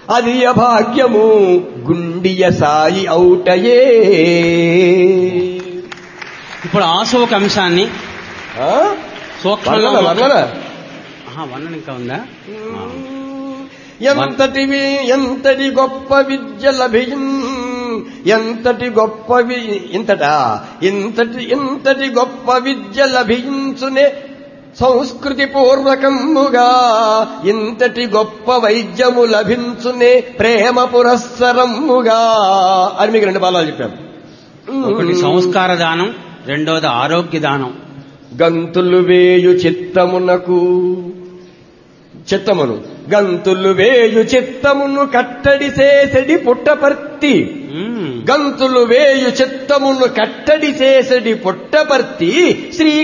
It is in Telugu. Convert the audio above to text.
అది అభాగ్యము గుండియ సాయి ఔటయే ఇప్పుడు ఆశోక అంశాన్ని ఆ? సూక్ష్మంగా వర్ణన వర్ణన ఆహా, వర్ణన ఇంకా ఉందా ఆ. ఎంతటి వి- ఎంతటి గొప్ప విద్య లభించ ఎంతటి గొప్ప వి- ఇంతటా ఇంతటి ఇంతటి గొప్ప విద్య లభించునే సంస్కృతి పూర్వకముగా ఇంతటి గొప్ప వైద్యము లభించునే ప్రేమ పురస్సరముగా అని మీకు రెండు బాలాలు చెప్పాను ఒకటి సంస్కార దానం రెండోది ఆరోగ్య దానం గంతులు వేయు చిత్తమునకు చిత్తమును గంతులు వేయు చిత్తమును కట్టడి చేసడి పుట్టపర్తి మ్మ్. గంతులు వేయు చిత్తమును కట్టడి చేసడి పుట్టపర్తి శ్రీ